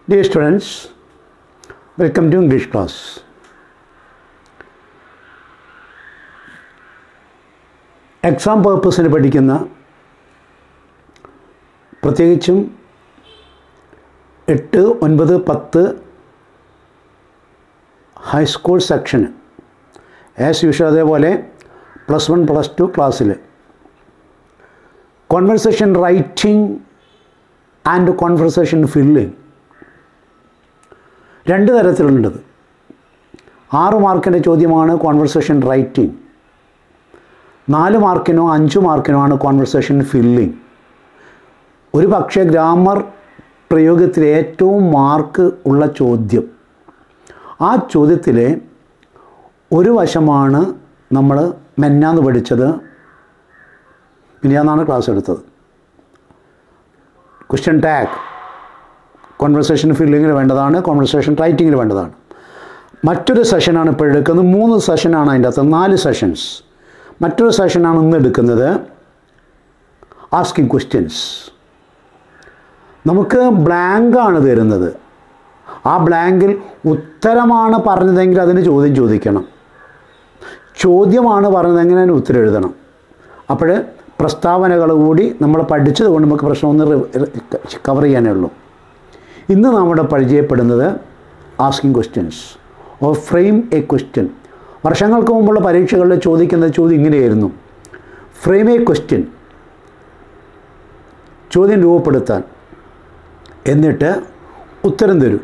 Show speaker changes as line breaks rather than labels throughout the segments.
Dear students, welcome to English class. Exam പേർപ്പസിന് പഠിക്കുന്ന പ്രത്യേകിച്ചും എട്ട് ഒൻപത് പത്ത് ഹൈസ്കൂൾ സെക്ഷന് ആസ് യൂഷ്വൽ അതേപോലെ പ്ലസ് വൺ പ്ലസ് ടു ക്ലാസ്സിൽ conversation writing and conversation filling രണ്ട് തരത്തിലുള്ളത് ആറ് മാർക്കിൻ്റെ ചോദ്യമാണ് കോൺവെർസേഷൻ റൈറ്റിംഗ് നാല് മാർക്കിനോ അഞ്ച് മാർക്കിനോ ആണ് കോൺവെർസേഷൻ ഫില്ലിംഗ് ഒരു പക്ഷേ ഗ്രാമർ പ്രയോഗത്തിൽ ഏറ്റവും മാർക്ക് ഉള്ള ചോദ്യം ആ ചോദ്യത്തിലെ ഒരു വശമാണ് നമ്മൾ മെന്നാന്ന് പഠിച്ചത് മിനിയാന്നാണ് ക്ലാസ് എടുത്തത് ക്വസ്റ്റ്യൻ ടാഗ് കോൺവെർസേഷൻ ഫില്ലിങ്ങിന് വേണ്ടതാണ് കോൺവെർസേഷൻ റൈറ്റിങ്ങിന് വേണ്ടതാണ് മറ്റൊരു സെഷനാണ് ഇപ്പോൾ എടുക്കുന്നത് മൂന്ന് സെഷനാണ് അതിൻ്റെ അകത്ത് നാല് സെഷൻസ് മറ്റൊരു സെഷനാണ് ഇന്ന് എടുക്കുന്നത് ആസ്കിങ് ക്വസ്റ്റ്യൻസ് നമുക്ക് ബ്ലാങ്കാണ് തരുന്നത് ആ ബ്ലാങ്കിൽ ഉത്തരമാണ് പറഞ്ഞതെങ്കിൽ അതിന് ചോദ്യം ചോദിക്കണം ചോദ്യമാണ് പറഞ്ഞതെങ്കിൽ അതിന് ഉത്തരം എഴുതണം അപ്പോൾ പ്രസ്താവനകൾ കൂടി നമ്മൾ പഠിച്ചത് കൊണ്ട് നമുക്ക് പ്രശ്നം ഒന്ന് കവർ ചെയ്യാനേ ഉള്ളൂ ഇന്ന് നമ്മുടെ പരിചയപ്പെടുന്നത് asking questions or frame a question വർഷങ്ങൾക്ക് മുമ്പുള്ള പരീക്ഷകളിൽ ചോദിക്കുന്ന ചോദ്യം ഇങ്ങനെയായിരുന്നു ഫ്രെയിം എ ക്വസ്റ്റ്യൻ ചോദ്യം രൂപപ്പെടുത്താൻ എന്നിട്ട് ഉത്തരം തരൂ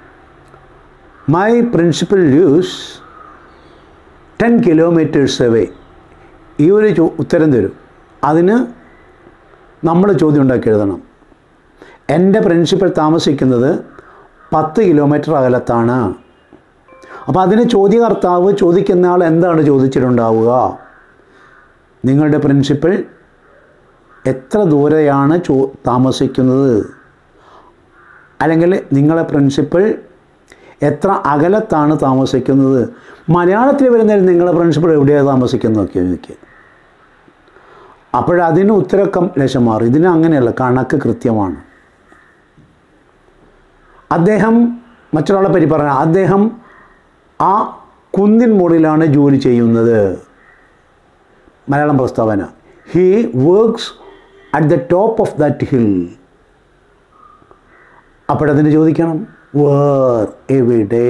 my principal use ten kilometres away ഈ ഒരു ചോ ഉത്തരം തരും അതിന് നമ്മൾ ചോദ്യം ഉണ്ടാക്കി എഴുതണം എൻ്റെ പ്രിൻസിപ്പൽ താമസിക്കുന്നത് പത്ത് കിലോമീറ്റർ അകലത്താണ് അപ്പോൾ അതിന് ചോദ്യകർത്താവ് ചോദിക്കുന്ന ആൾ എന്താണ് ചോദിച്ചിട്ടുണ്ടാവുക നിങ്ങളുടെ പ്രിൻസിപ്പൽ എത്ര ദൂരെയാണ് ചോ താമസിക്കുന്നത് അല്ലെങ്കിൽ നിങ്ങളെ പ്രിൻസിപ്പൽ എത്ര അകലത്താണ് താമസിക്കുന്നത് മലയാളത്തിൽ വരുന്നതിൽ നിങ്ങളെ പ്രിൻസിപ്പൾ എവിടെയാണ് താമസിക്കുന്നതൊക്കെ ചോദിക്കുക അപ്പോഴതിന് ഉത്തരക്കം ലേശം മാറും ഇതിന് അങ്ങനെയല്ല കണക്ക് കൃത്യമാണ് അദ്ദേഹം മറ്റൊരാളെ പറ്റി പറഞ്ഞ അദ്ദേഹം ആ കുന്നിൻ മുകളിലാണ് ജോലി ചെയ്യുന്നത് മലയാളം പ്രസ്താവന he works at the top of that hill അപ്പോഴതിന് ചോദിക്കണം വേർ എവിടെ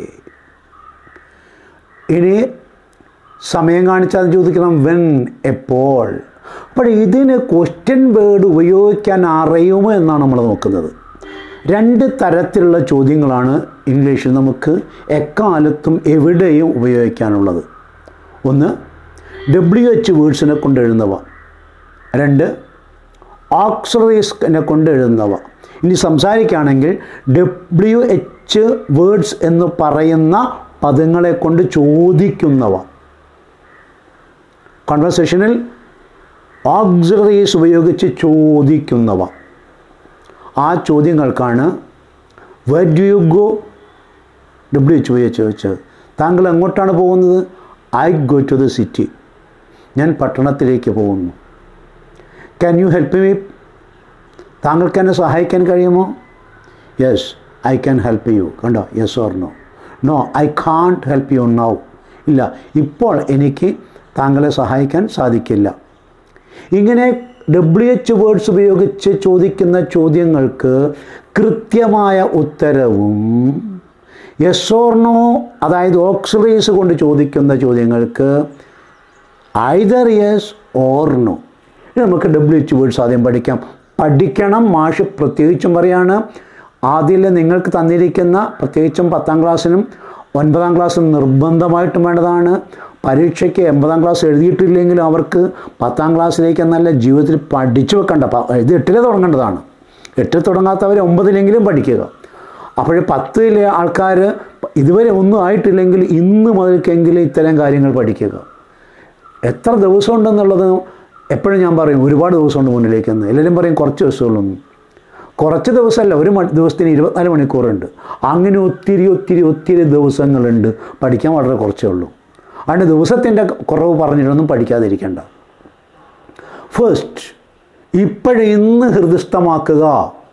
ഇനി സമയം കാണിച്ചാൽ ചോദിക്കണം വെൻ എപ്പോൾ അപ്പോൾ ഇതിന് ക്വസ്റ്റ്യൻ വേർഡ് ഉപയോഗിക്കാൻ അറിയുമോ എന്നാണ് നമ്മൾ നോക്കുന്നത് രണ്ട് തരത്തിലുള്ള ചോദ്യങ്ങളാണ് ഇംഗ്ലീഷിൽ നമുക്ക് എക്കാലത്തും എവിടെയും ഉപയോഗിക്കാനുള്ളത് ഒന്ന് ഡബ്ല്യു എച്ച് വേർഡ്സിനെ കൊണ്ട് എഴുതുന്നവ രണ്ട് ഓക്സറീസിനെ കൊണ്ട് എഴുതുന്നവ ഇനി സംസാരിക്കുകയാണെങ്കിൽ ഡബ്ല്യു എച്ച് വേർഡ്സ് എന്ന് പറയുന്ന പദങ്ങളെ കൊണ്ട് ചോദിക്കുന്നവ കോൺവെർസേഷനിൽ ഓക്സിലറീസ് ഉപയോഗിച്ച് ചോദിക്കുന്നവ ആ ചോദ്യങ്ങൾക്കാണ് where do you go W H ഉപയോഗിച്ച് ചോദിച്ചത് താങ്കൾ എങ്ങോട്ടാണ് പോകുന്നത് I go to the city ഞാൻ പട്ടണത്തിലേക്ക് പോകുന്നു ക്യാൻ യു ഹെൽപ്പ് മീ താങ്കൾക്ക് എന്നെ സഹായിക്കാൻ കഴിയുമോ yes I can help you കണ്ടോ yes or no no I can't help you now ഇല്ല ഇപ്പോൾ എനിക്ക് താങ്കളെ സഹായിക്കാൻ സാധിക്കില്ല ഇങ്ങനെ ഡബ്ല്യു എച്ച് വേർഡ്സ് ഉപയോഗിച്ച് ചോദിക്കുന്ന ചോദ്യങ്ങൾക്ക് കൃത്യമായ ഉത്തരവും യെസ് ഓർ നോ അതായത് ഓക്സിലറീസ് കൊണ്ട് ചോദിക്കുന്ന ചോദ്യങ്ങൾക്ക് ഐദർ യെസ് ഓർ നോ ഇനി നമുക്ക് ഡബ്ല്യു എച്ച് വേർഡ്സ് ആദ്യം പഠിക്കാം പഠിക്കണം മാഷ് പ്രത്യേകിച്ചും പറയാണ് ആദ്യം നിങ്ങൾക്ക് തന്നിരിക്കുന്ന പ്രത്യേകിച്ചും പത്താം ക്ലാസ്സിനും ഒൻപതാം ക്ലാസ്സിനും നിർബന്ധമായിട്ടും വേണ്ടതാണ് പരീക്ഷയ്ക്ക് എൺപതാം ക്ലാസ് എഴുതിയിട്ടില്ലെങ്കിലും അവർക്ക് പത്താം ക്ലാസ്സിലേക്ക് എന്നല്ല ജീവിതത്തിൽ പഠിച്ചു വെക്കേണ്ട ഇത് എട്ടിലെ തുടങ്ങേണ്ടതാണ് എട്ടിൽ തുടങ്ങാത്തവർ ഒമ്പതിലെങ്കിലും പഠിക്കുക അപ്പോൾ പത്തിലെ ആൾക്കാർ ഇതുവരെ ഒന്നും ആയിട്ടില്ലെങ്കിൽ ഇന്ന് മുതൽക്കെങ്കിലും ഇത്തരം കാര്യങ്ങൾ പഠിക്കുക എത്ര ദിവസം ഉണ്ടെന്നുള്ളത് എപ്പോഴും ഞാൻ പറയും ഒരുപാട് ദിവസമുണ്ട് മുന്നിലേക്ക് എന്ന് എല്ലാവരും പറയും കുറച്ച് ദിവസമുള്ളൂ കുറച്ച് ദിവസമല്ല ഒരു ദിവസത്തിന് ഇരുപത്തിനാല് മണിക്കൂറുണ്ട് അങ്ങനെ ഒത്തിരി ഒത്തിരി ഒത്തിരി ദിവസങ്ങളുണ്ട് പഠിക്കാൻ വളരെ കുറച്ചേ ഉള്ളൂ അതുകൊണ്ട് ദിവസത്തിൻ്റെ കുറവ് പറഞ്ഞിട്ടൊന്നും പഠിക്കാതിരിക്കേണ്ട ഫസ്റ്റ് ഇപ്പോഴിന്ന് ഹൃദയസ്ഥമാക്കുക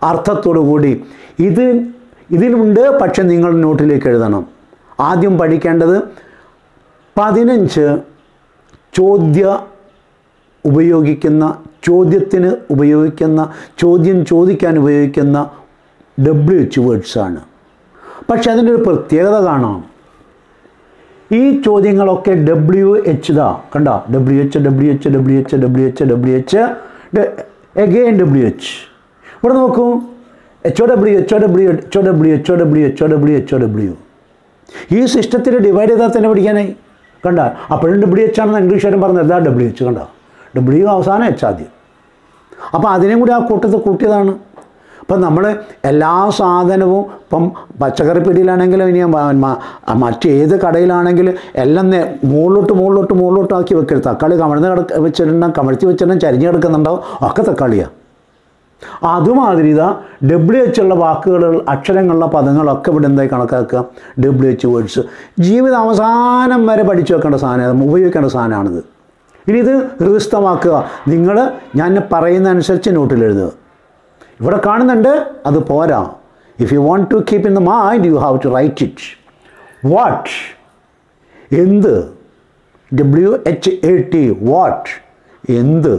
അർത്ഥത്തോടു കൂടി ഇത് ഇതിലുണ്ട് പക്ഷെ നിങ്ങൾ നോട്ടിലേക്ക് എഴുതണം ആദ്യം പഠിക്കേണ്ടത് പതിനഞ്ച് ചോദ്യ ഉപയോഗിക്കുന്ന ചോദ്യത്തിന് ഉപയോഗിക്കുന്ന ചോദ്യം ചോദിക്കാൻ ഉപയോഗിക്കുന്ന ഡബ്ല്യു എച്ച് വേർഡ്സാണ് പക്ഷെ അതിൻ്റെ ഒരു പ്രത്യേകത കാണാം ഈ ചോദ്യങ്ങളൊക്കെ ഡബ്ല്യു എച്ച് ദാ കണ്ട W H W H W H W H W H again W H ഇവിടെ നോക്കൂ H O W H O W H O W H O W H O W H O W ഈ സിസ്റ്റത്തിൽ divide ചെയ്താൽ തന്നെ പഠിക്കാനായി കണ്ട അപ്പോഴും W H ആണെന്ന് ഇംഗ്ലീഷുകാരൻ പറഞ്ഞത് എന്താ ഡബ്ല്യു എച്ച് കണ്ട ഡബ്ല്യു അവസാനം എച്ച് ആദ്യം അപ്പോൾ അതിനെയും കൂടി ആ കൂട്ടത്തിൽ കൂട്ടിയതാണ് അപ്പം നമ്മൾ എല്ലാ സാധനവും ഇപ്പം പച്ചക്കറി പീടിയിലാണെങ്കിലും ഇനി മ- മ- മറ്റേത് കടയിലാണെങ്കിലും എല്ലാം നേ- മുകളിലോട്ട് മുകളിലോട്ട് മുകളിലോട്ട് ആക്കി വെക്കരുത് തക്കാളി കമഴ്ന്ന് കിടക്ക വെച്ചിട്ടുണ്ടാകും കമഴ്ത്തി വെച്ചിട്ടുണ്ടെങ്കിൽ ചരിഞ്ഞ് കിടക്കുന്നുണ്ടാവും ഒക്കെ തക്കാളിയാണ് അതുമാതിരി ഇതാ ഡബ്ല്യു എച്ച് ഉള്ള വാക്കുകൾ അക്ഷരങ്ങളുള്ള പദങ്ങളൊക്കെ ഇവിടെ എന്തായി കണക്കാക്കുക ഡബ്ല്യു എച്ച് വേർഡ്സ് ജീവിതം അവസാനം വരെ പഠിച്ചു വെക്കേണ്ട സാധനം ഉപയോഗിക്കേണ്ട സാധനമാണിത് ഇനി ഇത് ഹൃദയസ്ഥമാക്കുക നിങ്ങൾ ഞാൻ പറയുന്ന അനുസരിച്ച് നോട്ടിൽ എഴുതുക ഇവിടെ കാണുന്നുണ്ട് അത് പോരാ if you want to keep in the mind you have to write it what എന്ത് W H A T what എന്ത്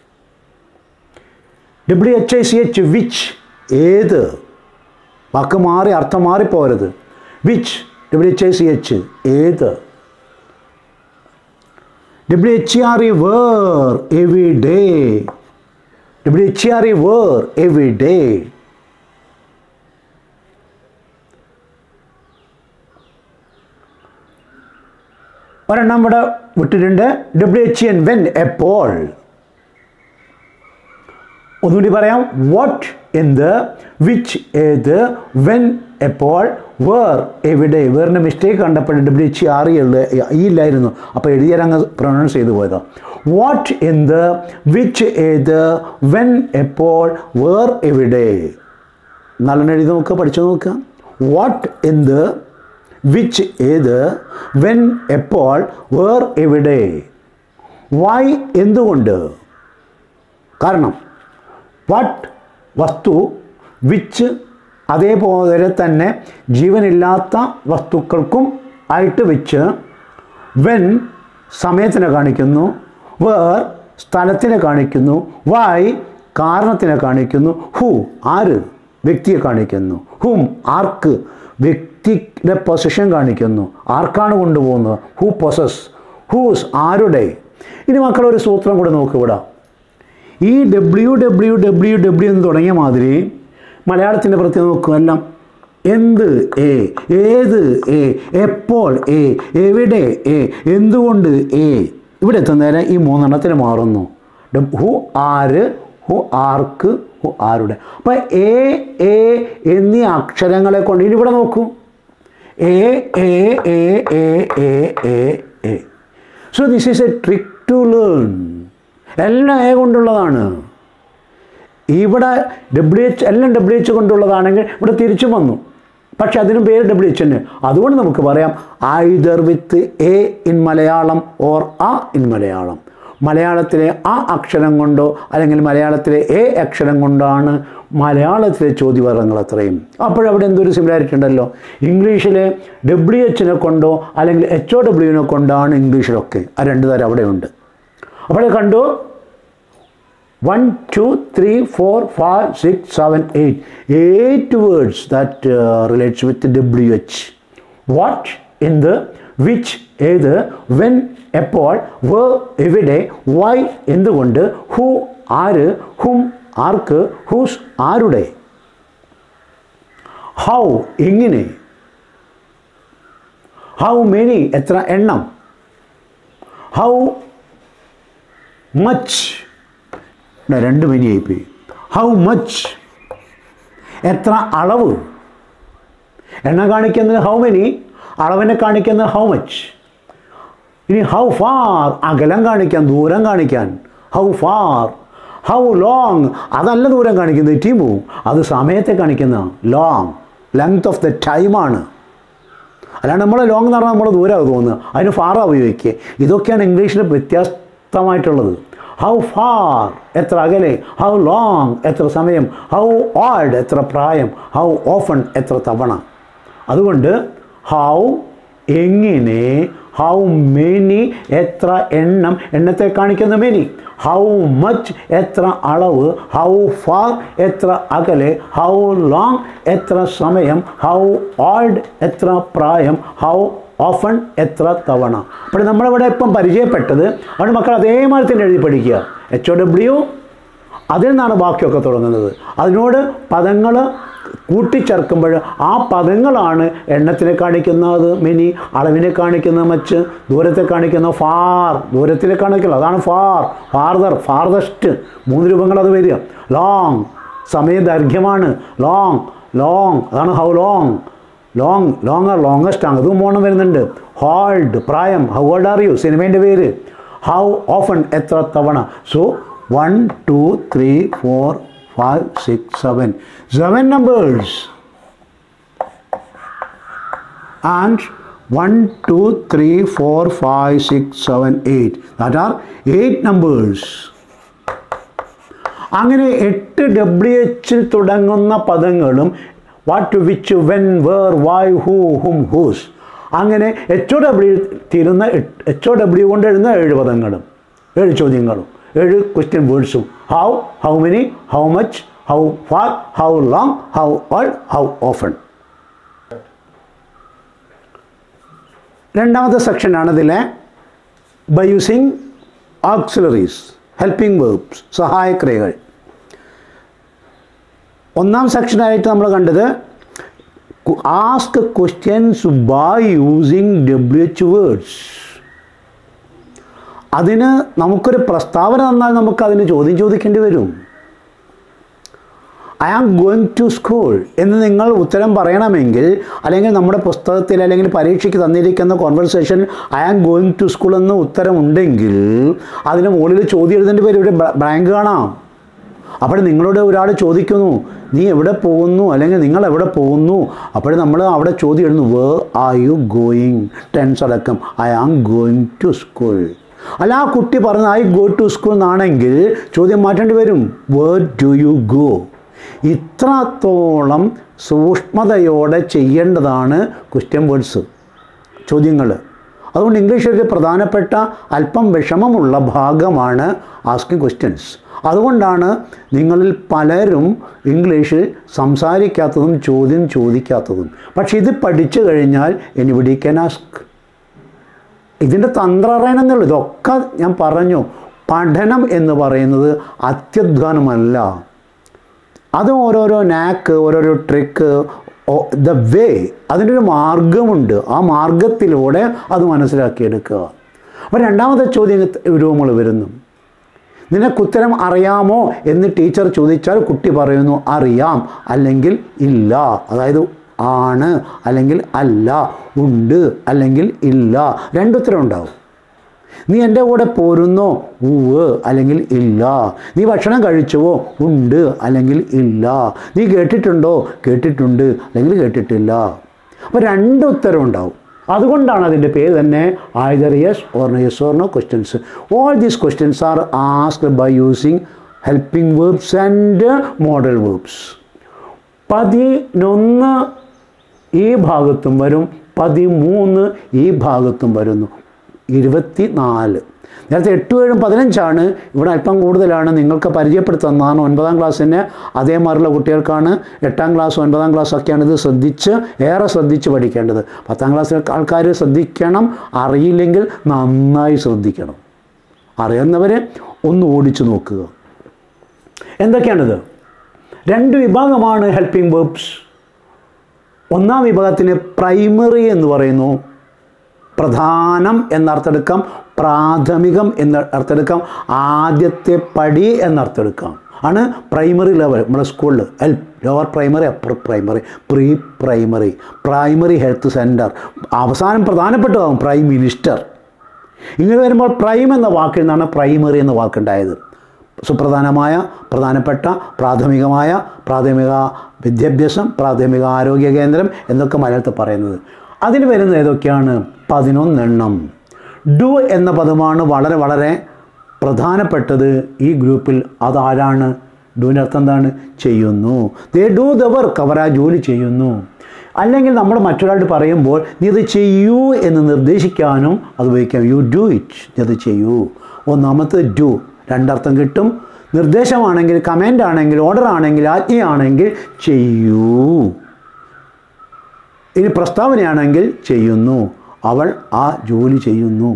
W H I C H which ഏത് വാക്ക് മാറി അർത്ഥം മാറിപ്പോരുത് which W H I C H ഏത് W H R E where എവി ഡേ W H R E where എവി ഡേ ഒരെണ്ണം ഇവിടെ വിട്ടിട്ടുണ്ട് ഡബ്ല്യു എച്ച് എൻ വെൻ എപ്പോൾ ഒന്നുകൂടി പറയാം വാട്ട് എന്ത് വിച്ച് ഏത് വെൻ എപ്പോൾ വേർ എവിടെ വേറിൻ്റെ മിസ്റ്റേക്ക് കണ്ടപ്പോൾ ഡബ്ല്യു എച്ച് ആർ ഈ ഇല്ലായിരുന്നു അപ്പോൾ എഴുതിയാലങ്ങ് പ്രൊനൗൺസ് ചെയ്തു പോയതാ വാട്ട് എന്ത് വിച്ച് ഏത് വെൻ എപ്പോൾ വേർ എവിടെ നല്ലോണം എഴുതി നോക്കുക പഠിച്ചു നോക്കുക വാട്ട് എന്ത് വിച്ച് ഏത് വെൻ എപ്പോൾ വേർ എവിടെ വൈ എന്തുകൊണ്ട് കാരണം വാട്ട് വസ്തു വിച്ച് അതേപോലെ തന്നെ ജീവനില്ലാത്ത വസ്തുക്കൾക്കും ആയിട്ട് വെച്ച് വെൻ സമയത്തിനെ കാണിക്കുന്നു വേർ സ്ഥലത്തിനെ കാണിക്കുന്നു വൈ കാരണത്തിനെ കാണിക്കുന്നു ഹു ആര് വ്യക്തിയെ കാണിക്കുന്നു ഹും ആർക്ക് വ്യക്തിയുടെ പൊസിഷൻ കാണിക്കുന്നു ആർക്കാണ് കൊണ്ടുപോകുന്നത് ഹു പൊസസ് ഹൂസ് ആരുടെ ഇനി മക്കളൊരു സൂത്രം കൂടെ നോക്കുക ഇവിടെ ഈ ഡബ്ല്യു ഡബ്ല്യു ഡബ്ല്യു ഡബ്ല്യു എന്ന് തുടങ്ങിയ മാതിരി മലയാളത്തിൻ്റെ പ്രത്യേകത നോക്കുക എല്ലാം എന്ത് എ ഏത് എ എപ്പോൾ എ എവിടെ എ എന്തുകൊണ്ട് എ ഇവിടെ എത്തുന്നേരം ഈ മൂന്നെണ്ണത്തിന് മാറുന്നു ഡബ്- ഹു ആര് ഹു ആർക്ക് ഹു ആരുടെ അപ്പം എ എ എന്നീ അക്ഷരങ്ങളെ കൊണ്ട് ഇനി ഇവിടെ നോക്കൂ A A A A A A A so this is a trick to learn എല്ലാം എ കൊണ്ടുള്ളതാണ് ഇവിടെ ഡബ്ല്യു എച്ച് എല്ലാം ഡബ്ല്യു എച്ച് കൊണ്ടുള്ളതാണെങ്കിൽ ഇവിടെ തിരിച്ചു വന്നു പക്ഷെ അതിന് പേര് ഡബ്ല്യു എച്ച് തന്നെ അതുകൊണ്ട് നമുക്ക് പറയാം either with A in Malayalam or ആ ഇൻ മലയാളം മലയാളത്തിലെ ആ അക്ഷരം കൊണ്ടോ അല്ലെങ്കിൽ മലയാളത്തിലെ എ അക്ഷരം കൊണ്ടാണ് മലയാളത്തിലെ ചോദ്യപദങ്ങൾ അത്രയും അപ്പോഴവിടെ എന്തൊരു സിമിലാരിറ്റി ഉണ്ടല്ലോ ഇംഗ്ലീഷിലെ ഡബ്ല്യു എച്ചിനെ കൊണ്ടോ അല്ലെങ്കിൽ എച്ച് ഒ ഡബ്ല്യുവിനെ കൊണ്ടാണ് ഇംഗ്ലീഷിലൊക്കെ ആ രണ്ട് തരം അവിടെയുണ്ട് അവിടെ കണ്ടു one two three four five six seven eight eight words that relates with W H what എന്ത് വിച്ച് ഏത് വെൻ എപ്പോൾ വേ എവിടെ വൈ എന്തുകൊണ്ട് ഹു ആര് ഹും ആർക്ക് ഹൂസ് ആരുടെ ഹൗ എങ്ങനെ ഹൗ മെനി എത്ര എണ്ണം ഹൗ മച്ച് രണ്ട് മെനി ആയിപ്പോയി ഹൗ മച്ച് എത്ര അളവ് എണ്ണം കാണിക്കുന്നത് ഹൗ മെനി അളവിനെ കാണിക്കുന്നത് ഹൗ മച്ച് ഇനി ഹൗ ഫാർ അകലം കാണിക്കാൻ ദൂരം കാണിക്കാൻ ഹൗ ഫാർ ഹൗ ലോങ് അതല്ല ദൂരം കാണിക്കുന്നത് ടീമു അത് സമയത്തെ കാണിക്കുന്ന ലോങ് ലെങ്ത് ഓഫ് ദ ടൈമാണ് അല്ലാണ്ട് നമ്മൾ ലോങ് എന്ന് പറഞ്ഞാൽ നമ്മൾ ദൂരമാണ് തോന്നുന്നത് അതിന് ഫാറാ ഉപയോഗിക്കുക ഇതൊക്കെയാണ് ഇംഗ്ലീഷിൽ വ്യത്യസ്തമായിട്ടുള്ളത് ഹൗ ഫാർ എത്ര അകലെ ഹൗ ലോങ് എത്ര സമയം ഹൗ ഓൾഡ് എത്ര പ്രായം ഹൗ ഓഫൺ എത്ര തവണ അതുകൊണ്ട് ഹൗ എങ്ങനെ ഹൗ മെനി എത്ര എണ്ണം എണ്ണത്തെ കാണിക്കുന്ന മെനി ഹൗ മച്ച് എത്ര അളവ് ഹൗ ഫാർ എത്ര അകലെ ഹൗ ലോങ് എത്ര സമയം ഹൗ ഓൾഡ് എത്ര പ്രായം ഹൗ ഓഫൺ എത്ര തവണ അപ്പോൾ നമ്മളിവിടെ ഇപ്പം പരിചയപ്പെട്ടത് അവിടെ മക്കൾ അതേമാതിരി തന്നെ എഴുതി പഠിക്കുക എച്ച് ഒ ഡബ്ല്യു അതിൽ നിന്നാണ് ബാക്കിയൊക്കെ തുടങ്ങുന്നത് അതിനോട് പദങ്ങൾ കൂട്ടിച്ചേർക്കുമ്പോൾ ആ പദങ്ങളാണ് എണ്ണത്തിനെ കാണിക്കുന്നത് മിനി അളവിനെ കാണിക്കുന്ന മച്ച് ദൂരത്തെ കാണിക്കുന്ന ഫാർ ദൂരത്തിലെ കാണിക്കില്ല അതാണ് ഫാർ ഫാർദർ ഫാർദസ്റ്റ് മൂന്ന് രൂപങ്ങൾ അത് വരിക ലോങ് സമയദൈർഘ്യമാണ് ലോങ് ലോങ് അതാണ് how long long longer longest ആണ് അതും മോണം വരുന്നുണ്ട് ഹോൾഡ് പ്രായം ഹൗ ഓൾഡ് ആർ യു സിനിമേൻ്റെ പേര് ഹൗ ഓഫൺ എത്ര തവണ so one two three four five six seven seven numbers and one two three four five six seven eight that are eight numbers അങ്ങനെ എട്ട് ഡബ്ല്യു എച്ചിൽ തുടങ്ങുന്ന പദങ്ങളും what which when where why who whom whose അങ്ങനെ H O W തീരുന്ന H O W കൊണ്ട് എഴുതുന്ന ഏഴ് പദങ്ങളും ഏഴ് ചോദ്യങ്ങളും ഏഴ് ക്വസ്റ്റ്യൻ വേർഡ്സും how how many how much how far how long how old how often രണ്ടാമത്തെ സെക്ഷനാണ് ഇതിലെ by using auxiliaries helping verbs സഹായക്രിയകൾ ഒന്നാം സെക്ഷനായിട്ട് നമ്മൾ കണ്ടത് ask questions by using W H words അതിന് നമുക്കൊരു പ്രസ്താവന തന്നാൽ നമുക്ക് അതിന് ചോദ്യം ചോദിക്കേണ്ടി വരും I am going to school എന്ന് നിങ്ങൾ ഉത്തരം പറയണമെങ്കിൽ അല്ലെങ്കിൽ നമ്മുടെ പുസ്തകത്തിൽ അല്ലെങ്കിൽ പരീക്ഷയ്ക്ക് തന്നിരിക്കുന്ന conversation I am going to school എന്ന് ഉത്തരം ഉണ്ടെങ്കിൽ അതിന് മുകളിൽ ചോദ്യം എഴുതേണ്ടി വരും ഇവിടെ ബ്ലാങ്ക് കാണാം അപ്പോൾ നിങ്ങളോട് ഒരാൾ ചോദിക്കുന്നു നീ എവിടെ പോകുന്നു അല്ലെങ്കിൽ നിങ്ങൾ എവിടെ പോകുന്നു അപ്പോൾ നമ്മൾ അവിടെ ചോദ്യം എഴുതുന്നു where are you going tense അടക്കം I am going to school അല്ല ആ കുട്ടി പറഞ്ഞ ഐ ഗോ ടു സ്കൂൾ എന്നാണെങ്കിൽ ചോദ്യം മാറ്റേണ്ടി വരും വേർ ഡു യു ഗോ ഇത്രത്തോളം സൂക്ഷ്മതയോടെ ചെയ്യേണ്ടതാണ് ക്വസ്റ്റ്യൻ വേർഡ്സ് ചോദ്യങ്ങൾ അതുകൊണ്ട് ഇംഗ്ലീഷ് ഒരു പ്രധാനപ്പെട്ട അല്പം വിഷമമുള്ള ഭാഗമാണ് ആസ്കിങ് ക്വസ്റ്റ്യൻസ് അതുകൊണ്ടാണ് നിങ്ങളിൽ പലരും ഇംഗ്ലീഷിൽ സംസാരിക്കാത്തതും ചോദ്യം ചോദിക്കാത്തതും പക്ഷെ ഇത് പഠിച്ചു കഴിഞ്ഞാൽ എനിബഡി ക്യാൻ ആസ്ക് ഇതിൻ്റെ തന്ത്രം അറിയണമെന്നുള്ളൂ ഇതൊക്കെ ഞാൻ പറഞ്ഞു പഠനം എന്ന് പറയുന്നത് അത്യധ്വാനമല്ല അത് ഓരോരോ നാക്ക് ഓരോരോ ട്രിക്ക് ദ വേ അതിൻ്റെ ഒരു മാർഗമുണ്ട് ആ മാർഗത്തിലൂടെ അത് മനസ്സിലാക്കിയെടുക്കുക അപ്പോൾ രണ്ടാമത്തെ ചോദ്യം രൂപങ്ങൾ വരുന്നു നിനക്കുത്തരം അറിയാമോ എന്ന് ടീച്ചർ ചോദിച്ചാൽ കുട്ടി പറയുന്നു അറിയാം അല്ലെങ്കിൽ ഇല്ല അതായത് ആണ് അല്ലെങ്കിൽ അല്ല ഉണ്ട് അല്ലെങ്കിൽ ഇല്ല രണ്ടുത്തരം ഉണ്ടാവും നീ എൻ്റെ കൂടെ പോരുന്നോ ഉവ് അല്ലെങ്കിൽ ഇല്ല നീ ഭക്ഷണം കഴിച്ചുവോ ഉണ്ട് അല്ലെങ്കിൽ ഇല്ല നീ കേട്ടിട്ടുണ്ടോ കേട്ടിട്ടുണ്ട് അല്ലെങ്കിൽ കേട്ടിട്ടില്ല അപ്പോൾ രണ്ട് ഉത്തരം ഉണ്ടാവും അതുകൊണ്ടാണ് അതിൻ്റെ പേര് തന്നെ either yes or yes or no questions all these questions are asked by using helping verbs and modal verbs പതിനൊന്ന് ഈ ഭാഗത്തും വരും പതിമൂന്ന് ഈ ഭാഗത്തും വരുന്നു ഇരുപത്തി നാല് നേരത്തെ എട്ടും ഏഴും പതിനഞ്ചാണ് ഇവിടെ അല്പം കൂടുതലാണ് നിങ്ങൾക്ക് പരിചയപ്പെടുത്തുന്നതാണ് ഒൻപതാം ക്ലാസ്സിന് അതേമാതിരിയുള്ള കുട്ടികൾക്കാണ് എട്ടാം ക്ലാസ് ഒൻപതാം ക്ലാസ് ഒക്കെയാണ് ഇത് ശ്രദ്ധിച്ച് ഏറെ ശ്രദ്ധിച്ച് പഠിക്കേണ്ടത് പത്താം ക്ലാസ്സിലെ ആൾക്കാർ ശ്രദ്ധിക്കണം അറിയില്ലെങ്കിൽ നന്നായി ശ്രദ്ധിക്കണം അറിയുന്നവരെ ഒന്ന് ഓടിച്ചു നോക്കുക എന്തൊക്കെയാണിത് രണ്ട് വിഭാഗമാണ് ഹെൽപ്പിംഗ് വേർബ്സ് ഒന്നാം വിഭാഗത്തിന് പ്രൈമറി എന്ന് പറയുന്നു പ്രധാനം എന്നർത്ഥെടുക്കാം പ്രാഥമികം എന്ന അർത്ഥമെടുക്കാം ആദ്യത്തെ പടി എന്നർത്ഥെടുക്കാം ആണ് പ്രൈമറി ലെവൽ നമ്മുടെ സ്കൂളിൽ L lower primary upper primary pre primary primary health centre അവസാനം പ്രധാനപ്പെട്ടതാകും പ്രൈം മിനിസ്റ്റർ ഇങ്ങനെ വരുമ്പോൾ പ്രൈം എന്ന വാക്കിൽ നിന്നാണ് പ്രൈമറി എന്ന വാക്കുണ്ടായത് സുപ്രധാനമായ പ്രധാനപ്പെട്ട പ്രാഥമികമായ പ്രാഥമിക വിദ്യാഭ്യാസം പ്രാഥമിക ആരോഗ്യ കേന്ദ്രം എന്നൊക്കെ മലയാളത്തിൽ പറയുന്നത് അതിന് വരുന്നത് ഏതൊക്കെയാണ് പതിനൊന്നെണ്ണം ഡു എന്ന പദമാണ് വളരെ വളരെ പ്രധാനപ്പെട്ടത് ഈ ഗ്രൂപ്പിൽ അതാരാണ് ഡൂവിൻ്റെ അർത്ഥം എന്താണ് ചെയ്യുന്നു ദേ ഡൂ ദ വർക്ക് അവർ ആ ജോലി ചെയ്യുന്നു അല്ലെങ്കിൽ നമ്മൾ മറ്റൊരാളോട് പറയുമ്പോൾ നീ ഇത് ചെയ്യൂ എന്ന് നിർദ്ദേശിക്കാനും അത് ഉപയോഗിക്കാം യു ഡു ഇറ്റ് നീ അത് ചെയ്യൂ ഒന്നാമത്തെ ഡു രണ്ടർത്ഥം കിട്ടും നിർദ്ദേശമാണെങ്കിൽ കമൻ്റ് ആണെങ്കിൽ ഓർഡർ ആണെങ്കിൽ ആജ്ഞയാണെങ്കിൽ ചെയ്യൂ ഇനി പ്രസ്താവനയാണെങ്കിൽ ചെയ്യുന്നു അവൾ ആ ജോലി ചെയ്യുന്നു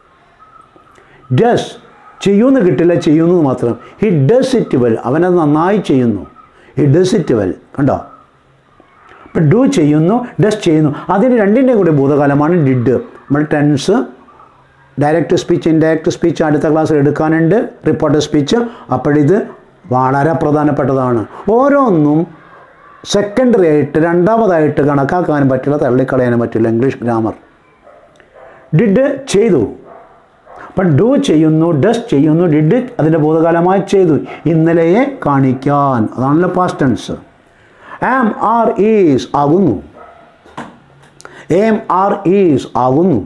ഡസ് ചെയ്യുമെന്ന് കിട്ടില്ല ചെയ്യുന്നു എന്ന് മാത്രം ഹി ഡസ് ഇറ്റ് വെൽ അവനത് നന്നായി ചെയ്യുന്നു ഹി ഡസ് ഇറ്റ് വെൽ കണ്ടോ ഇപ്പം ഡു ചെയ്യുന്നു ഡസ് ചെയ്യുന്നു അതിന് രണ്ടിൻ്റെയും കൂടി ഭൂതകാലമാണ് ഡിഡ് നമ്മൾ tense direct speech indirect speech അടുത്ത ക്ലാസ്സിൽ എടുക്കാനുണ്ട് റിപ്പോർട്ട് സ്പീച്ച് അപ്പോഴിത് വളരെ പ്രധാനപ്പെട്ടതാണ് ഓരോന്നും സെക്കൻഡറി ആയിട്ട് രണ്ടാമതായിട്ട് കണക്കാക്കാനും പറ്റില്ല തള്ളിക്കളയാനും പറ്റില്ല ഇംഗ്ലീഷ് ഗ്രാമർ ഡിഡ് ചെയ്തു അപ്പം ഡു ചെയ്യുന്നു ഡസ് ചെയ്യുന്നു ഡിഡ് അതിൻ്റെ ഭൂതകാലമായി ചെയ്തു ഇന്നലെയെ കാണിക്കാൻ അതാണല്ലോ past tense am are is ആകുന്നു എം ആർ ഈസ് ആകുന്നു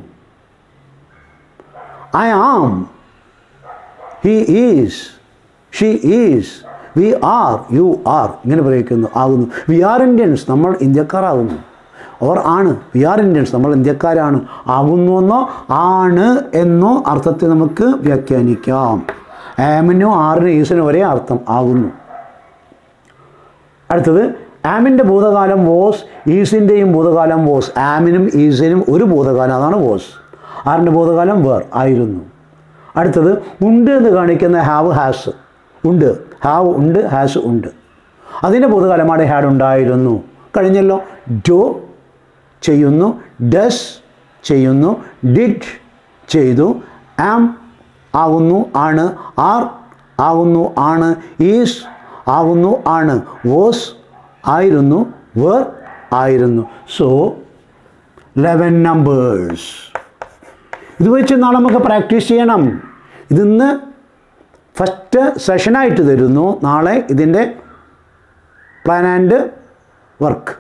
I am he is she is we are you are ഇങ്ങനെ പ്രയോഗിക്കുന്നു ആകുന്നു വി ആർ ഇന്ത്യൻസ് നമ്മൾ ഇന്ത്യക്കാരാകുന്നു അവർ ആണ് വി ആർ ഇന്ത്യൻസ് നമ്മൾ ഇന്ത്യക്കാരാണ് ആകുന്നുവെന്നോ ആണ് എന്നോ അർത്ഥത്തിൽ നമുക്ക് വ്യാഖ്യാനിക്കാം ആമിനും ആറിനും ഈസിനും ഒരേ അർത്ഥം ആകുന്നു അടുത്തത് ആമിൻ്റെ ഭൂതകാലം വോസ് ഈസിൻ്റെയും ഭൂതകാലം വോസ് ആമിനും ഈസിനും ഒരു ഭൂതകാലം അതാണ് വോസ് ആറിൻ്റെ ഭൂതകാലം വേർ ആയിരുന്നു അടുത്തത് ഉണ്ട് എന്ന് കാണിക്കുന്ന ഹാവ് ഹാസ് ഉണ്ട് ഹാവ് ഉണ്ട് ഹാസ് ഉണ്ട് അതിൻ്റെ ഭൂതകാലമാണ് ഹാഡ് ഉണ്ടായിരുന്നു കഴിഞ്ഞല്ലോ ഡോ ചെയ്യുന്നു ഡസ് ചെയ്യുന്നു ഡിഡ് ചെയ്തു ആം ആകുന്നു ആണ് ആർ ആകുന്നു ആണ് ഈസ് ആകുന്നു ആണ് വോസ് ആയിരുന്നു വേർ ആയിരുന്നു സോ ലെവൻ നമ്പേഴ്സ് ഇത് വെച്ച് നാളെ നമുക്ക് പ്രാക്ടീസ് ചെയ്യണം ഇതിന്ന് ഫസ്റ്റ് സെഷനായിട്ട് തരുന്നു നാളെ ഇതിൻ്റെ പ്ലാൻ ആൻഡ് വർക്ക്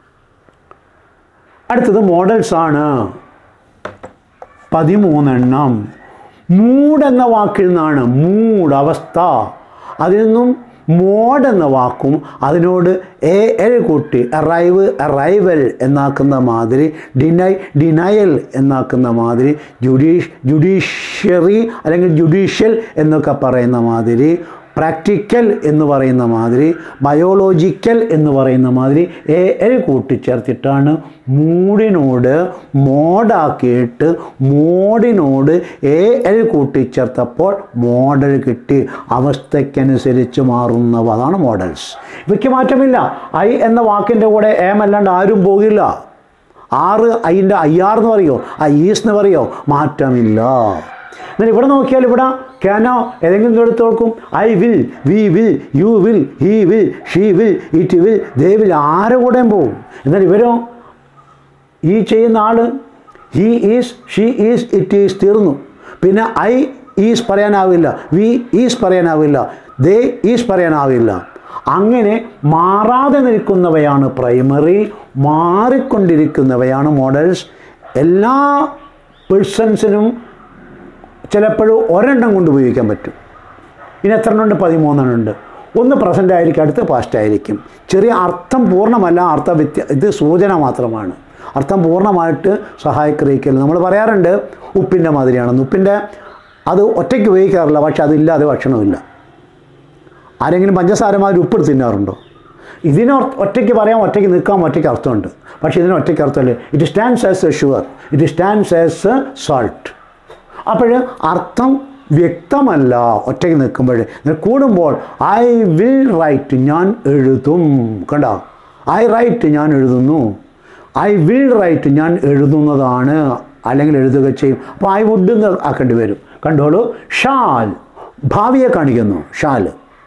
അടുത്തത് മോഡൽസ് ആണ് പതിമൂന്നെണ്ണം മൂഡ് എന്ന വാക്കിൽ നിന്നാണ് മൂഡ് അവസ്ഥ അതിൽ നിന്നും മോഡ് എന്ന വാക്കും അതിനോട് എ എൽ കൂട്ടി അറൈവ് അറൈവൽ എന്നാക്കുന്ന മാതിരി ഡിനൈ ഡിനയൽ എന്നാക്കുന്ന മാതിരി ജുഡീഷ് ജുഡീഷ്യറി അല്ലെങ്കിൽ ജുഡീഷ്യൽ എന്നൊക്കെ പറയുന്ന മാതിരി പ്രാക്ടിക്കൽ എന്ന് പറയുന്ന മാതിരി ബയോളജിക്കൽ എന്ന് പറയുന്ന മാതിരി എ എൽ കൂട്ടിച്ചേർത്തിട്ടാണ് മൂടിനോട് മോഡാക്കിയിട്ട് മോഡിനോട് എ എൽ കൂട്ടിച്ചേർത്തപ്പോൾ മോഡൽ കിട്ടി അവസ്ഥയ്ക്കനുസരിച്ച് മാറുന്നവ അതാണ് മോഡൽസ് ഇവയ്ക്ക് മാറ്റമില്ല ഐ എന്ന വാക്കിൻ്റെ കൂടെ എം അല്ലാണ്ട് ആരും പോകില്ല ആറ് ഐൻ്റെ ഐ ആർ എന്ന് പറയോ ഐ ഈസ് എന്ന് പറയോ മാറ്റമില്ല എന്നാൽ ഇവിടെ നോക്കിയാൽ ഇവിടെ ക്യാനോ ഏതെങ്കിലും എടുത്ത് നോക്കും I will we will you will he will she will it will they will ആരെ കൂടെയും പോവും എന്നാൽ ഇവരോ ഈ ചെയ്യുന്ന ആൾ he is she is it is തീർന്നു പിന്നെ ഐ ഈസ് പറയാനാവില്ല വി ഈസ് പറയാനാവില്ല ദേ ഈസ് പറയാനാവില്ല അങ്ങനെ മാറാതെ നിൽക്കുന്നവയാണ് പ്രൈമറി മാറിക്കൊണ്ടിരിക്കുന്നവയാണ് മോഡൽസ് എല്ലാ പേഴ്സൺസിനും ചിലപ്പോഴും ഒരെണ്ണം കൊണ്ട് ഉപയോഗിക്കാൻ പറ്റും ഇനി എത്ര എണ്ണം ഉണ്ട് പതിമൂന്നെണ്ണം ഉണ്ട് ഒന്ന് പ്രസൻ്റ് ആയിരിക്കും അടുത്ത് പാസ്റ്റ് ആയിരിക്കും ചെറിയ അർത്ഥം പൂർണ്ണമല്ല അർത്ഥ വ്യത്യ ഇത് സൂചന മാത്രമാണ് അർത്ഥം പൂർണ്ണമായിട്ട് സഹായിക്കറിയിക്കൽ നമ്മൾ പറയാറുണ്ട് ഉപ്പിൻ്റെ മാതിരിയാണെന്ന് ഉപ്പിൻ്റെ അത് ഒറ്റയ്ക്ക് ഉപയോഗിക്കാറില്ല പക്ഷെ അതില്ലാതെ ഭക്ഷണമില്ല ആരെങ്കിലും പഞ്ചസാരമാതിരി ഉപ്പ് തിന്നാറുണ്ടോ ഇതിന് ഒ- ഒറ്റയ്ക്ക് പറയാം ഒറ്റയ്ക്ക് നിൽക്കാം ഒറ്റയ്ക്ക് അർത്ഥമുണ്ട് പക്ഷേ ഇതിന് ഒറ്റയ്ക്ക് അർത്ഥമല്ലേ it stands as a sugar it stands as a salt അപ്പോൾ അർത്ഥം വ്യക്തമല്ല ഒറ്റയ്ക്ക് നിൽക്കുമ്പോൾ കൂടുമ്പോൾ ഐ വിൽ റൈറ്റ് ഞാൻ എഴുതും കണ്ടോ ഐ റൈറ്റ് ഞാൻ എഴുതുന്നു ഐ വിൽ റൈറ്റ് ഞാൻ എഴുതുന്നതാണ് അല്ലെങ്കിൽ എഴുതുക ചെയ്യും അപ്പോൾ ഐ വുഡ് എന്ന് ആക്കേണ്ടി വരും കണ്ടോളൂ ഷാൽ ഭാവിയെ കാണിക്കുന്നു shall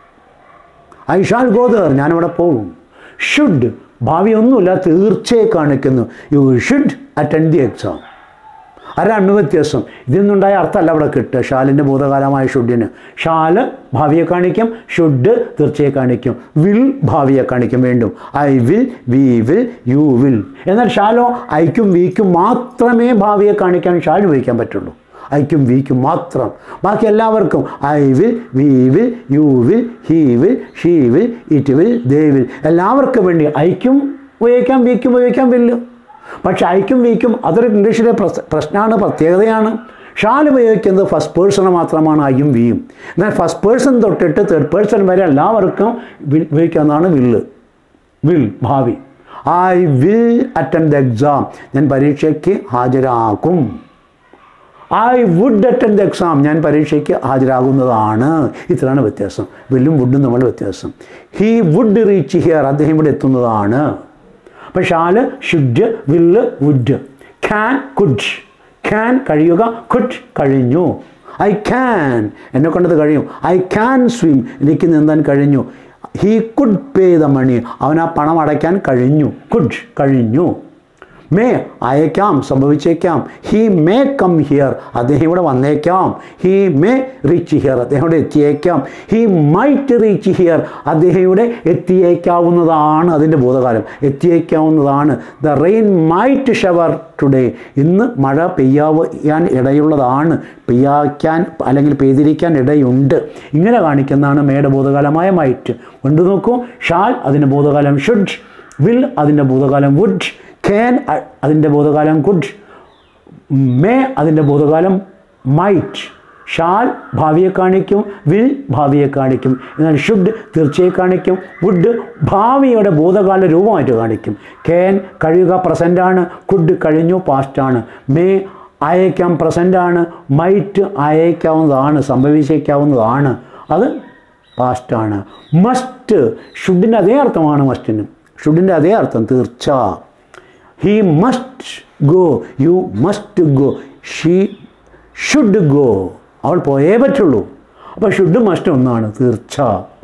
I shall go there ഞാനവിടെ പോകും ഷുഡ് ഭാവി ഒന്നുമില്ല തീർച്ചയായി കാണിക്കുന്നു you should attend the exam അതാണ് വ്യത്യാസം ഇതിൽ നിന്നുണ്ടായ അർത്ഥമല്ല അവിടെ കിട്ടുക ഷാലിൻ്റെ ഭൂതകാലമായ ഷുഡിന് ഷാല് ഭാവിയെ കാണിക്കും ഷുഡ് തീർച്ചയായി കാണിക്കും വിൽ ഭാവിയെ കാണിക്കും വീണ്ടും I will we will you will എന്നാൽ ഷാലോ ഐക്കും വിക്കും മാത്രമേ ഭാവിയെ കാണിക്കാൻ ഷാൽ ഉപയോഗിക്കാൻ പറ്റുള്ളൂ ഐക്കും വിക്കും മാത്രം ബാക്കി എല്ലാവർക്കും I will we will you will he will she will it will they will എല്ലാവർക്കും വേണ്ടി ഐക്കും ഉപയോഗിക്കാം വിക്കും ഉപയോഗിക്കാം വില്ല് പക്ഷെ ഐക്കും വിക്കും അതൊരു ഇംഗ്ലീഷിലെ പ്രശ് പ്രശ്നമാണ് പ്രത്യേകതയാണ് ഷാൽ ഉപയോഗിക്കുന്നത് ഫസ്റ്റ് പേഴ്സൺ മാത്രമാണ് ഐയും വിയും എന്നാൽ ഫസ്റ്റ് പേഴ്സൺ തൊട്ടിട്ട് തേർഡ് പേഴ്സൺ വരെ എല്ലാവർക്കും വിൽ ഉപയോഗിക്കാവുന്നതാണ് വില്ല് വിൽ ഭാവി I will attend the exam ഞാൻ പരീക്ഷയ്ക്ക് ഹാജരാക്കും I would attend the exam ഞാൻ പരീക്ഷയ്ക്ക് ഹാജരാകുന്നതാണ് ഇത്രയാണ് വ്യത്യാസം വില്ലും വുഡും തമ്മിലുള്ള വ്യത്യാസം ഹീ വുഡ് റീച്ച് ഹിയർ അദ്ദേഹം ഇവിടെ എത്തുന്നതാണ് അപ്പം shall should will would can could can കഴിയുക കുഡ് കഴിഞ്ഞു ഐ ക്യാൻ എന്നെ കൊണ്ടത് കഴിയും ഐ ക്യാൻ സ്വിം എനിക്ക് നീന്താൻ കഴിഞ്ഞു he could pay the money അവൻ ആ പണം അടയ്ക്കാൻ കഴിഞ്ഞു കുഡ് കഴിഞ്ഞു മേ അയക്കാം സംഭവിച്ചേക്കാം ഹി മേ കം ഹിയർ അദ്ദേഹം ഇവിടെ വന്നേക്കാം ഹി മേ റീച്ച് ഹിയർ അദ്ദേഹം ഇവിടെ എത്തിയേക്കാം ഹി മൈറ്റ് റീച്ച് ഹിയർ അദ്ദേഹം ഇവിടെ എത്തിയേക്കാവുന്നതാണ് അതിൻ്റെ ഭൂതകാലം എത്തിയേക്കാവുന്നതാണ് the rain might shower today ഇന്ന് മഴ പെയ്യാൻ ഇടയുള്ളതാണ് പെയ്യാക്കാൻ അല്ലെങ്കിൽ പെയ്തിരിക്കാൻ ഇടയുണ്ട് ഇങ്ങനെ കാണിക്കുന്നതാണ് മേയുടെ ഭൂതകാലമായ മൈറ്റ് കൊണ്ടു നോക്കൂ ഷാൽ അതിൻ്റെ ഭൂതകാലം ഷുഡ് വിൽ അതിൻ്റെ ഭൂതകാലം വുഡ് ക്യാൻ അതിൻ്റെ ഭൂതകാലം കുഡ് മേ അതിൻ്റെ ഭൂതകാലം മൈറ്റ് ഷാൽ ഭാവിയെ കാണിക്കും വിൽ ഭാവിയെ കാണിക്കും എന്നാൽ ഷുഡ് തീർച്ചയായും കാണിക്കും വുഡ് ഭാവിയുടെ ഭൂതകാല രൂപമായിട്ട് കാണിക്കും ക്യാൻ കഴിയുക പ്രസൻ്റാണ് കുഡ് കഴിഞ്ഞു പാസ്റ്റാണ് മേ അയക്കാം പ്രസൻ്റാണ് മൈറ്റ് അയക്കാവുന്നതാണ് സംഭവിച്ചേക്കാവുന്നതാണ് അത് പാസ്റ്റാണ് മസ്റ്റ് ഷുഡിൻ്റെ അതേ അർത്ഥമാണ് മസ്റ്റിന് ഷുഡിൻ്റെ അതേ അർത്ഥം തീർച്ച he must go you must go she should go അവൾ പോയേ പറ്റുള്ളൂ അപ്പോൾ ഷുഡ് മസ്റ്റ് ഒന്നാണ് തീർച്ച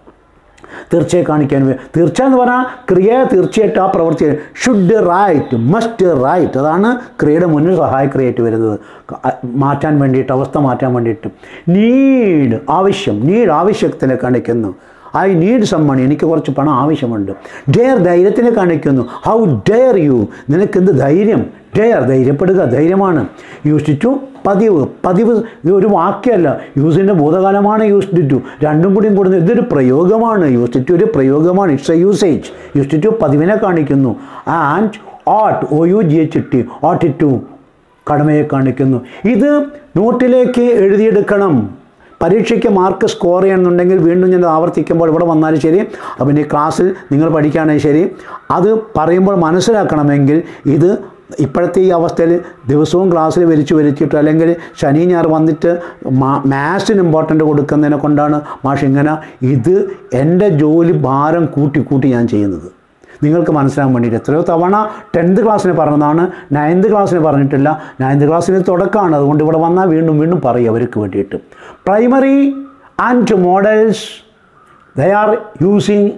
തീർച്ചയെ കാണിക്കാൻ വേ- തീർച്ച എന്ന് പറഞ്ഞാൽ ക്രിയ തീർച്ചയായിട്ടും ആ പ്രവൃത്തി ഷുഡ് റൈറ്റ് മസ്റ്റ് റൈറ്റ് അതാണ് ക്രിയയുടെ മുന്നിൽ സഹായക്രിയായിട്ട് വരുന്നത് ക- അ- മാറ്റാൻ വേണ്ടിയിട്ട് അവസ്ഥ മാറ്റാൻ വേണ്ടിയിട്ട് നീഡ് ആവശ്യം നീഡ് ആവശ്യത്തിനെ കാണിക്കുന്നു ഐ നീഡ് സം മണി എനിക്ക് കുറച്ച് പണം ആവശ്യമുണ്ട് ഡെയർ ധൈര്യത്തിനെ കാണിക്കുന്നു ഹൗ ഡെയർ യു നിനക്കെന്ത് ധൈര്യം ഡെയർ ധൈര്യപ്പെടുക ധൈര്യമാണ് യൂസ്ഡ് ടു പതിവ് പതിവ് ഇത് ഒരു വാക്യമല്ല യൂസിൻ്റെ ഭൂതകാലമാണ് യൂസ്ഡ് ടു രണ്ടും കൂടിയും കൂടുന്നത് ഇതൊരു പ്രയോഗമാണ് യൂസ്ഡ് ടു ഒരു പ്രയോഗമാണ് it's a usage used to പതിവിനെ കാണിക്കുന്നു and ought O U G H T ought to കടമയെ കാണിക്കുന്നു ഇത് നോട്ടിലേക്ക് എഴുതിയെടുക്കണം പരീക്ഷയ്ക്ക് മാർക്ക് സ്കോർ ചെയ്യണമെന്നുണ്ടെങ്കിൽ വീണ്ടും ഞാൻ ആവർത്തിക്കുമ്പോൾ ഇവിടെ വന്നാലും ശരി അപ്പം ഈ ക്ലാസ്സിൽ നിങ്ങൾ പഠിക്കുകയാണെങ്കിൽ ശരി അത് പറയുമ്പോൾ മനസ്സിലാക്കണമെങ്കിൽ ഇത് ഇപ്പോഴത്തെ ഈ അവസ്ഥയിൽ ദിവസവും ക്ലാസ്സിൽ വലിച്ചു വരുത്തിയിട്ട് അല്ലെങ്കിൽ ശനി ഞായർ വന്നിട്ട് മാത്സിന് ഇമ്പോർട്ടൻ്റ് കൊടുക്കുന്നതിനെ കൊണ്ടാണ് മാഷ് ഇങ്ങനെ ഇത് എൻ്റെ ജോലി ഭാരം കൂട്ടി കൂട്ടി ഞാൻ ചെയ്യുന്നത് നിങ്ങൾക്ക് മനസ്സിലാകാൻ വേണ്ടിയിട്ട് എത്രയോ തവണ ടെൻത്ത് ക്ലാസ്സിന് പറഞ്ഞതാണ് നയൻത്ത് ക്ലാസ്സിന് പറഞ്ഞിട്ടില്ല നയൻത്ത് ക്ലാസ്സിന് തുടക്കമാണ് അതുകൊണ്ട് ഇവിടെ വന്നാൽ വീണ്ടും വീണ്ടും പറയും അവർക്ക് വേണ്ടിയിട്ട് primary and models they are using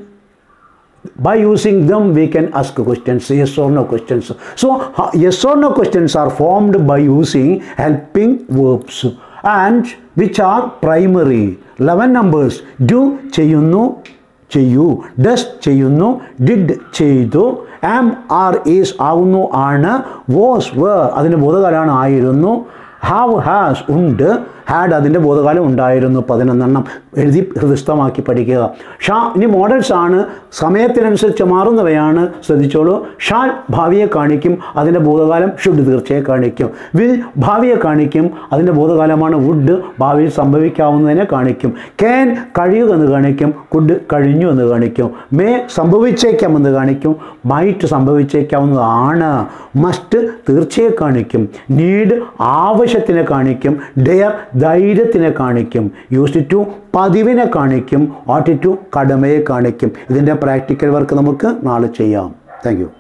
by using them we can ask questions yes or no questions so uh, yes or no questions are formed by using helping verbs and which are primary 11 numbers do ചെയ്യുന്നു ചെയ്യൂ does ചെയ്യുന്നു did ചെയ്തു ആം are is ആവുന്നു ആണ് was were അതിൻ്റെ ബോധകാലമാണ് ആയിരുന്നു have has ഉണ്ട് had അതിൻ്റെ ബോധകാലം ഉണ്ടായിരുന്നു പതിനൊന്നെണ്ണം എഴുതി ഹൃദയസ്ഥമാക്കി പഠിക്കുക ഷാ ഇനി മോഡൽസ് ആണ് സമയത്തിനനുസരിച്ച് മാറുന്നവയാണ് ശ്രദ്ധിച്ചോളൂ ഷാൽ ഭാവിയെ കാണിക്കും അതിൻ്റെ ഭൂതകാലം ഷുഡ് തീർച്ചയായും കാണിക്കും വിൽ ഭാവിയെ കാണിക്കും അതിൻ്റെ ഭൂതകാലമാണ് വുഡ് ഭാവിയിൽ സംഭവിക്കാവുന്നതിനെ കാണിക്കും ക്യാൻ കഴിയുക എന്ന് കാണിക്കും കുഡ് കഴിഞ്ഞു എന്ന് കാണിക്കും മേ സംഭവിച്ചേക്കാം എന്ന് കാണിക്കും മൈറ്റ് സംഭവിച്ചേക്കാവുന്നതാണ് മസ്റ്റ് തീർച്ചയായും കാണിക്കും നീഡ് ആവശ്യത്തിനെ കാണിക്കും ഡെയർ ധൈര്യത്തിനെ കാണിക്കും യൂസ്ഡ് ടു പതിവിനെ കാണിക്കും ഓട്ട് ടു കടമയെ കാണിക്കും ഇതിൻ്റെ പ്രാക്ടിക്കൽ വർക്ക് നമുക്ക് നാളെ ചെയ്യാം താങ്ക് യു